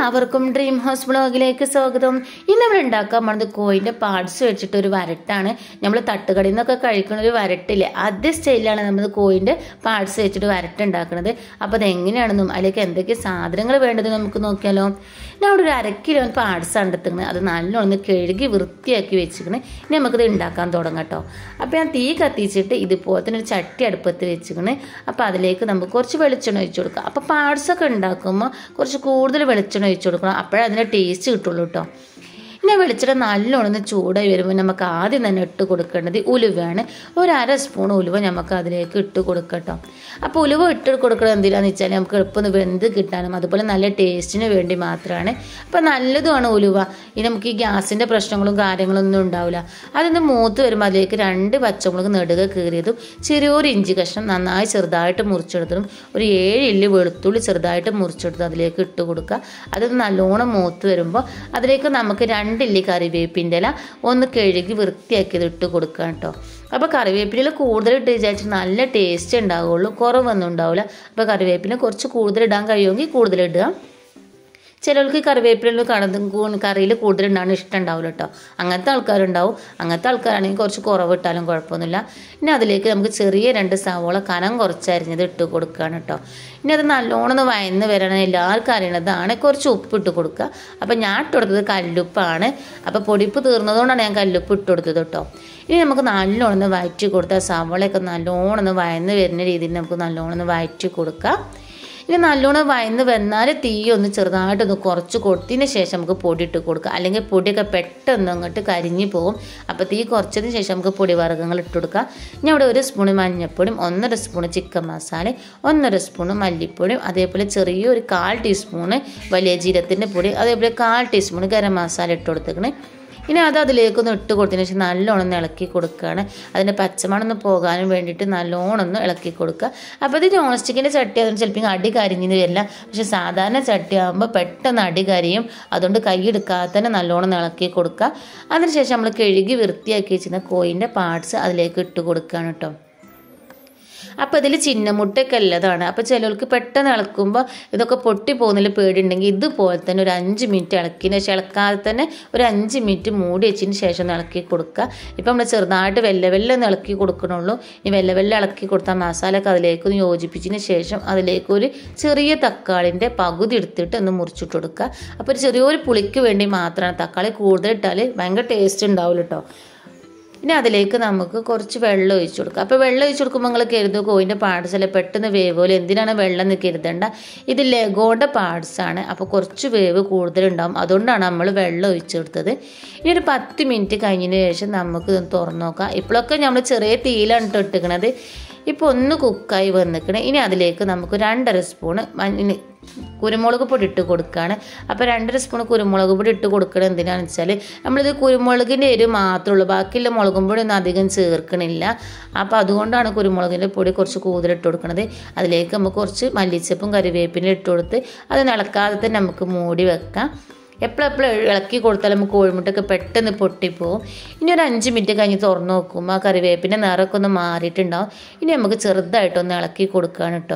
എല്ലാവർക്കും dream house ബ്ലോഗിലേക്ക് സ്വാഗതം ഇന്ന് നമ്മൾ ഉണ്ടാക്കാൻ പോണത് കോയിന്റെ പാർട്സ് വെച്ചിട്ട് ഒരു വരട്ടാണ് നമ്മൾ തട്ടുകടയിൽ നിന്നൊക്കെ കഴിക്കുന്ന ഒരു വരട്ടില്ലേ അതേ സ്റ്റൈലിലാണ് നമ്മൾ കോയിന്റെ പാർട്സ് വെച്ചിട്ട് വരട്ട് ഉണ്ടാക്കുന്നത് അപ്പോൾ അത് എങ്ങനെയാണെന്നും അതിലേക്ക് എന്തൊക്കെ സാധനങ്ങൾ വേണ്ടത് നമുക്ക് നോക്കിയാലോ ഞാൻ അവിടെ ഒരു അര കിലോ പാർട്സ് ആണ് എടുത്തിക്കുന്നത് അത് നല്ലോണം കഴുകി വൃത്തിയാക്കി വെച്ചിരിക്കണേ ഇനി നമുക്കിത് ഉണ്ടാക്കാൻ തുടങ്ങാം കേട്ടോ അപ്പോൾ ഞാൻ തീ കത്തിച്ചിട്ട് ഇതുപോലെ തന്നെ ഒരു ചട്ടി അടുപ്പത്ത് വെച്ചിരിക്കണേ അപ്പോൾ അതിലേക്ക് നമുക്ക് കുറച്ച് വെളിച്ചെണ്ണ ഒഴിച്ചു കൊടുക്കാം അപ്പോൾ പാർട്സ് ഒക്കെ ഉണ്ടാക്കുമ്പോൾ കുറച്ച് കൂടുതൽ വെളിച്ചെണ്ണ ഒഴിച്ചു കൊടുക്കണം അപ്പോഴേ അതിൻ്റെ ടേസ്റ്റ് കിട്ടുള്ളൂ കേട്ടോ ഇനി വെളിച്ചെണ്ണ നല്ലോണം ചൂടായി വരുമ്പോൾ നമുക്ക് ആദ്യം തന്നെ ഇട്ട് കൊടുക്കേണ്ടത് ഉലുവയാണ് ഒരു അര സ്പൂൺ ഉലുവ നമുക്ക് അതിലേക്ക് ഇട്ട് കൊടുക്കട്ടോ അപ്പോൾ ഉലുവ ഇട്ട് കൊടുക്കുന്നത് എന്തിനാന്ന് വെച്ചാൽ നമുക്ക് എളുപ്പം വെന്ത് കിട്ടാനും അതുപോലെ നല്ല ടേസ്റ്റിന് വേണ്ടി മാത്രമാണ് അപ്പോൾ നല്ലതുമാണ് ഉലുവ ഇനി നമുക്ക് ഈ ഗ്യാസിൻ്റെ പ്രശ്നങ്ങളും കാര്യങ്ങളും ഒന്നും ഉണ്ടാവില്ല അതൊന്ന് മൂത്ത് വരുമ്പോൾ അതിലേക്ക് രണ്ട് പച്ചമുളക് നെടുക കീറിയതും ചെറിയൊരു ഇഞ്ചി കഷ്ണം നന്നായി ചെറുതായിട്ട് മുറിച്ചെടുത്തതും ഒരു ഏഴ് ഇല്ലി വെളുത്തുള്ളി ചെറുതായിട്ട് മുറിച്ചെടുത്ത് അതിലേക്ക് ഇട്ട് കൊടുക്കുക അത് നല്ലോണം മൂത്ത് വരുമ്പോൾ അതിലേക്ക് നമുക്ക് രണ്ട് ഇല്ലി കറിവേപ്പിൻ്റെ ഇല ഒന്ന് കഴുകി വൃത്തിയാക്കിയത് ഇട്ട് കൊടുക്കുക കേട്ടോ അപ്പോൾ കറിവേപ്പില കൂടുതൽ ഇട്ട് വിചാരിച്ചിട്ട് നല്ല ടേസ്റ്റ് ഉണ്ടാവുള്ളൂ കുറവൊന്നും ഉണ്ടാവില്ല അപ്പോൾ കറിവേപ്പില കുറച്ച് കൂടുതൽ ഇടാൻ കഴിയുമെങ്കിൽ കൂടുതൽ ഇടുക ചിലർക്ക് കറിവേപ്പില കടന്ന് കറിയിൽ കൂടുതൽ ഉണ്ടാകുന്ന ഇഷ്ടം ഉണ്ടാവില്ല കേട്ടോ അങ്ങനത്തെ ആൾക്കാരുണ്ടാവും അങ്ങനത്തെ ആൾക്കാരാണെങ്കിൽ കുറച്ച് കുറവ് ഇട്ടാലും കുഴപ്പമൊന്നുമില്ല ഇനി അതിലേക്ക് നമുക്ക് ചെറിയ രണ്ട് സവോള കനം കുറച്ചരിഞ്ഞത് ഇട്ട് കൊടുക്കുകയാണ് കേട്ടോ ഇനി അത് നല്ലോണം ഒന്ന് വയന്ന് വരണം എല്ലാവർക്കും അറിയണതാണ് കുറച്ച് ഉപ്പ് ഇട്ട് കൊടുക്കുക അപ്പം ഞാൻ ഇട്ട് കൊടുത്തത് കല്ലുപ്പാണ് അപ്പോൾ പൊടിപ്പ് തീർന്നതുകൊണ്ടാണ് ഞാൻ കല്ലുപ്പ് ഇട്ട് കൊടുത്തത് കേട്ടോ ഇനി നമുക്ക് നല്ലോണം ഒന്ന് വയറ്റി കൊടുത്താൽ സവോളയൊക്കെ നല്ലോണം ഒന്ന് വയന്ന് വരുന്ന രീതിയിൽ നമുക്ക് നല്ലോണം ഒന്ന് വയറ്റി കൊടുക്കാം ഇനി നല്ലോണം വയന്ന് വന്നാൽ തീ ഒന്ന് ചെറുതായിട്ടൊന്ന് കുറച്ച് കൊടുത്തതിന് ശേഷം നമുക്ക് പൊടി ഇട്ട് കൊടുക്കുക അല്ലെങ്കിൽ പൊടിയൊക്കെ പെട്ടെന്ന് അങ്ങോട്ട് കരിഞ്ഞു പോകും അപ്പോൾ തീ കുറച്ചതിന് ശേഷം നമുക്ക് പൊടി വർഗ്ഗങ്ങൾ ഇട്ട് കൊടുക്കുക ഞാൻ ഇവിടെ ഒരു സ്പൂണ് മഞ്ഞൾപ്പൊടിയും ഒന്നര സ്പൂണ് ചിക്കൻ മസാല ഒന്നര സ്പൂണ് മല്ലിപ്പൊടിയും അതേപോലെ ചെറിയൊരു കാൽ ടീസ്പൂണ് വലിയ ജീരത്തിൻ്റെ പൊടി അതേപോലെ കാൽ ടീസ്പൂണ് ഗരം മസാല ഇട്ട് കൊടുത്തേക്കണേ ഇനി അത് അതിലേക്കൊന്ന് ഇട്ട് കൊടുത്തതിന് ശേഷം നല്ലോണം ഒന്ന് ഇളക്കി കൊടുക്കുകയാണ് അതിൻ്റെ പച്ചമണൊന്ന് പോകാനും വേണ്ടിയിട്ട് നല്ലോണം ഒന്ന് ഇളക്കി കൊടുക്കുക അപ്പോൾ ഇത് നോൺ സ്റ്റിക്കിൻ്റെ ചട്ടി അതിന് ചിലപ്പോൾ അടി കരിഞ്ഞെന്ന് വരില്ല പക്ഷേ സാധാരണ ചട്ടി ആകുമ്പോൾ പെട്ടെന്ന് അടി കരിയും അതുകൊണ്ട് കൈ എടുക്കാതെ തന്നെ നല്ലോണം ഇളക്കി കൊടുക്കുക അതിനുശേഷം നമ്മൾ കഴുകി വൃത്തിയാക്കി വെച്ചിരുന്ന കോയിൻ്റെ പാർട്സ് അതിലേക്ക് ഇട്ട് കൊടുക്കുകയാണ് കേട്ടോ അപ്പോൾ ഇതിൽ ചിന്നമുട്ടൊക്കെ ഉള്ളതാണ് അപ്പോൾ ചിലർക്ക് പെട്ടെന്ന് ഇളക്കുമ്പോൾ ഇതൊക്കെ പൊട്ടി പോകുന്നതിൽ പേടിയുണ്ടെങ്കിൽ ഇതുപോലെ തന്നെ ഒരു അഞ്ച് മിനിറ്റ് ഇളക്കിന് ശേഷം ഇളക്കാതെ തന്നെ ഒരു അഞ്ച് മിനിറ്റ് മൂടി വെച്ചതിന് ശേഷം ഒന്ന് ഇളക്കി കൊടുക്കുക ഇപ്പം നമ്മൾ ചെറുതായിട്ട് വെല്ല വെല്ല ഒന്ന് ഇളക്കി കൊടുക്കണുള്ളൂ ഈ വെല്ല വെല്ല ഇളക്കി കൊടുത്താൽ മസാല ഒക്കെ അതിലേക്ക് ഒന്ന് യോജിപ്പിച്ചതിന് ശേഷം അതിലേക്ക് ഒരു ചെറിയ തക്കാളിൻ്റെ പകുതി എടുത്തിട്ട് ഒന്ന് മുറിച്ചിട്ട് കൊടുക്കുക അപ്പോൾ ഒരു ചെറിയൊരു പുളിക്ക് വേണ്ടി മാത്രമാണ് തക്കാളി കൂടുതൽ ഇട്ടാൽ ഭയങ്കര ടേസ്റ്റ് ഉണ്ടാവില്ല കേട്ടോ പിന്നെ അതിലേക്ക് നമുക്ക് കുറച്ച് വെള്ളം ഒഴിച്ചു കൊടുക്കുക അപ്പോൾ വെള്ളം ഒഴിച്ചു കൊടുക്കുമ്പോൾ നിങ്ങൾ കരുതുക കോയിൻ്റെ പാർട്സ് അല്ലെ പെട്ടെന്ന് വേവുമല്ലോ എന്തിനാണ് വെള്ളം എന്ന് കരുതണ്ട ഇത് ലഗോയുടെ പാർട്സാണ് അപ്പോൾ കുറച്ച് വേവ് കൂടുതലുണ്ടാവും അതുകൊണ്ടാണ് നമ്മൾ വെള്ളം ഒഴിച്ചെടുത്തത് ഇനി ഒരു പത്ത് മിനിറ്റ് കഴിഞ്ഞതിന് ശേഷം നമുക്ക് ഇത് തുറന്നു നോക്കാം ഇപ്പോഴൊക്കെ നമ്മൾ ചെറിയ തീയിലാണ് ഇട്ട് ഇട്ടിക്കണത് ഇപ്പോൾ ഒന്ന് കുക്കായി വന്നിക്കണേ ഇനി അതിലേക്ക് നമുക്ക് രണ്ടര സ്പൂണ് മഞ്ഞ കുരുമുളക് പൊടി ഇട്ട് കൊടുക്കുകയാണ് അപ്പോൾ രണ്ടര സ്പൂൺ കുരുമുളക് പൊടി ഇട്ട് കൊടുക്കണം എന്തിനാണെന്ന് വെച്ചാൽ നമ്മളിത് കുരുമുളകിൻ്റെ എരിവ് മാത്രമേ ഉള്ളൂ ബാക്കിയുള്ള മുളകും പൊടി ഒന്നും അധികം ചേർക്കണില്ല അപ്പോൾ അതുകൊണ്ടാണ് കുരുമുളകിൻ്റെ പൊടി കുറച്ച് കൂടുതൽ ഇട്ട് കൊടുക്കുന്നത് അതിലേക്ക് നമുക്ക് കുറച്ച് മല്ലിച്ചപ്പും കരിവേപ്പിനും ഇട്ട് കൊടുത്ത് അത് ഇളക്കാതെ തന്നെ നമുക്ക് മൂടി വെക്കാം എപ്പോഴെപ്പോഴും ഇളക്കി കൊടുത്താൽ നമുക്ക് കോഴിമുട്ടൊക്കെ പെട്ടെന്ന് പൊട്ടിപ്പോവും ഇനി ഒരു അഞ്ച് മിനിറ്റ് കഴിഞ്ഞ് തുറന്ന് നോക്കുമ്പോൾ ആ കറിവേപ്പിൻ്റെ നിറമൊക്കെ ഒന്ന് മാറിയിട്ടുണ്ടാവും ഇനി നമുക്ക് ചെറുതായിട്ടൊന്ന് ഇളക്കി കൊടുക്കുകയാണ് കേട്ടോ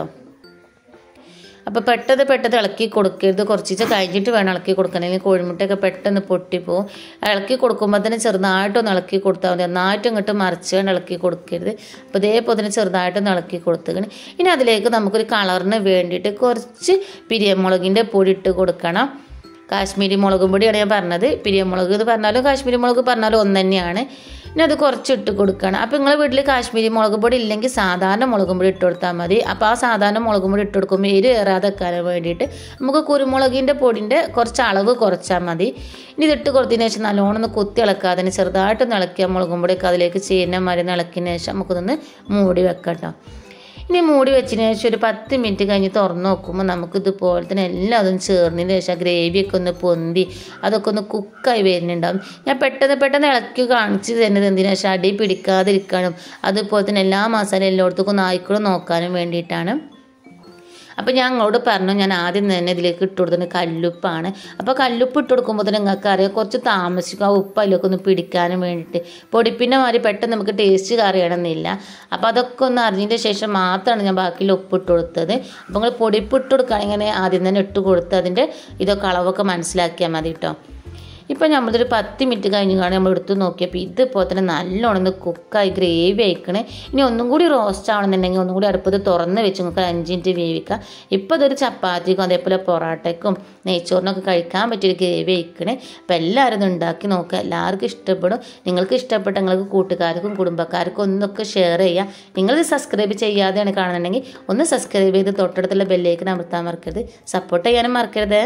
അപ്പോൾ പെട്ടെന്ന് പെട്ടെന്ന് ഇളക്കി കൊടുക്കരുത് കുറച്ച് കഴിഞ്ഞിട്ട് വേണം ഇളക്കി കൊടുക്കാൻ അല്ലെങ്കിൽ കോഴിമുട്ടയൊക്കെ പെട്ടെന്ന് പൊട്ടിപ്പോവും ഇളക്കി കൊടുക്കുമ്പോൾ തന്നെ ചെറുതായിട്ടൊന്ന് ഇളക്കി കൊടുത്താൽ മതി നന്നായിട്ട് ഇങ്ങോട്ട് മറിച്ച് ഇളക്കി കൊടുക്കരുത് അപ്പോൾ ഇതേപോലെ തന്നെ ചെറുതായിട്ടൊന്ന് ഇളക്കി കൊടുത്തേക്കണം ഇനി അതിലേക്ക് നമുക്കൊരു കളറിന് വേണ്ടിയിട്ട് കുറച്ച് പിരിയമുളകിൻ്റെ പൊടി ഇട്ട് കൊടുക്കണം കാശ്മീരി മുളകും പൊടിയാണ് ഞാൻ പറഞ്ഞത് പിരിയമുളക് എന്ന് പറഞ്ഞാലും കാശ്മീരി മുളക് പറഞ്ഞാലും ഒന്ന് തന്നെയാണ് ഇനി അത് കുറച്ച് ഇട്ട് കൊടുക്കണം അപ്പോൾ നിങ്ങളുടെ വീട്ടിൽ കാശ്മീരി മുളക് പൊടി ഇല്ലെങ്കിൽ സാധാരണ മുളകും പൊടി ഇട്ട് കൊടുത്താൽ മതി അപ്പോൾ ആ സാധാരണ മുളകും പൊടി ഇട്ട് കൊടുക്കുമ്പോൾ എരി കയറാതെ വെക്കാൻ വേണ്ടിയിട്ട് നമുക്ക് കുരുമുളകിൻ്റെ പൊടിൻ്റെ കുറച്ച് അളവ് കുറച്ചാൽ മതി ഇനി ഇതിട്ട് കൊടുത്തതിന് ശേഷം നല്ലോണം ഒന്ന് കുത്തി ഇളക്കാതെ ചെറുതായിട്ടൊന്ന് ഇളക്കിയ മുളകും പൊടിയൊക്കെ അതിലേക്ക് ചേരുന്ന മരുന്ന് ഇളക്കിയതിന് ശേഷം നമുക്കൊന്ന് മൂടി വെക്കാം കേട്ടോ ഇനി മൂടി വെച്ചതിന് ശേഷം ഒരു പത്ത് മിനിറ്റ് കഴിഞ്ഞ് തുറന്ന് നോക്കുമ്പോൾ നമുക്ക് ഇതുപോലെ തന്നെ എല്ലാം അതും ചേർന്നതിന് ശേഷം ഗ്രേവിയൊക്കെ ഒന്ന് പൊന്തി അതൊക്കെ ഒന്ന് കുക്കായി വരുന്നുണ്ടാവും ഞാൻ പെട്ടെന്ന് പെട്ടെന്ന് ഇളക്കി കാണിച്ച് തരുന്നത് എന്തിനാ വെച്ചാൽ അടി പിടിക്കാതിരിക്കാനും അതുപോലെ തന്നെ എല്ലാ മസാല എല്ലായിടത്തേക്കും ഒന്ന് ആയിക്കൂടെ നോക്കാനും വേണ്ടിയിട്ടാണ് അപ്പോൾ ഞാൻ അങ്ങോട്ട് പറഞ്ഞു ഞാൻ ആദ്യം തന്നെ ഇതിലേക്ക് ഇട്ട് കൊടുത്തത് കല്ലുപ്പാണ് അപ്പോൾ കല്ലുപ്പ് ഇട്ട് കൊടുക്കുമ്പോൾ തന്നെ നിങ്ങൾക്ക് അറിയാം കുറച്ച് താമസിക്കും ആ ഉപ്പ് അതിലൊക്കെ ഒന്ന് പിടിക്കാനും വേണ്ടിയിട്ട് പൊടിപ്പിൻ്റെ മാതിരി പെട്ടെന്ന് നമുക്ക് ടേസ്റ്റ് കറിയണമെന്നില്ല അപ്പോൾ അതൊക്കെ ഒന്ന് അറിഞ്ഞതിൻ്റെ ശേഷം മാത്രമാണ് ഞാൻ ബാക്കിയുള്ള ഉപ്പ് ഇട്ട് കൊടുത്തത് അപ്പോൾ നിങ്ങൾ പൊടിപ്പ് ഇട്ട് കൊടുക്കുകയാണെങ്കിൽ ഇങ്ങനെ ആദ്യം തന്നെ ഇട്ട് കൊടുത്ത് അതിൻ്റെ ഇതൊക്കെ അളവൊക്കെ മനസ്സിലാക്കിയാൽ മതി കേട്ടോ ഇപ്പോൾ നമ്മളിതൊരു പത്ത് മിനിറ്റ് കഴിഞ്ഞ് കാണാൻ നമ്മൾ എടുത്ത് നോക്കിയപ്പോൾ ഇതിപ്പോൾ തന്നെ നല്ലോണം ഒന്ന് കുക്കായി ഗ്രേവി ആയിക്കണേ ഇനി ഒന്നും കൂടി റോസ്റ്റ് ആവണമെന്നുണ്ടെങ്കിൽ ഒന്നും കൂടി അടുപ്പത്ത് തുറന്ന് വെച്ച് നമുക്ക് ഒരു അഞ്ച് മിനിറ്റ് വേവിക്കാം ഇപ്പോൾ ഇതൊരു ചപ്പാത്തിക്കും അതേപോലെ പൊറാട്ടയ്ക്കും നെയ്ച്ചോറിനൊക്കെ കഴിക്കാൻ പറ്റിയൊരു ഗ്രേവി ആയിക്കണേ അപ്പോൾ എല്ലാവരും ഇത് ഉണ്ടാക്കി നോക്കുക എല്ലാവർക്കും ഇഷ്ടപ്പെടും നിങ്ങൾക്ക് ഇഷ്ടപ്പെട്ട നിങ്ങൾക്ക് കൂട്ടുകാർക്കും കുടുംബക്കാർക്കും ഒന്നൊക്കെ ഷെയർ ചെയ്യുക നിങ്ങളിത് സബ്സ്ക്രൈബ് ചെയ്യാതെയാണ് കാണുന്നുണ്ടെങ്കിൽ ഒന്ന് സബ്സ്ക്രൈബ് ചെയ്ത് തൊട്ടടുത്തുള്ള ബെല്ലേക്ക് അമർത്താൻ മറക്കരുത് സപ്പോർട്ട് ചെയ്യാനും മറക്കരുത്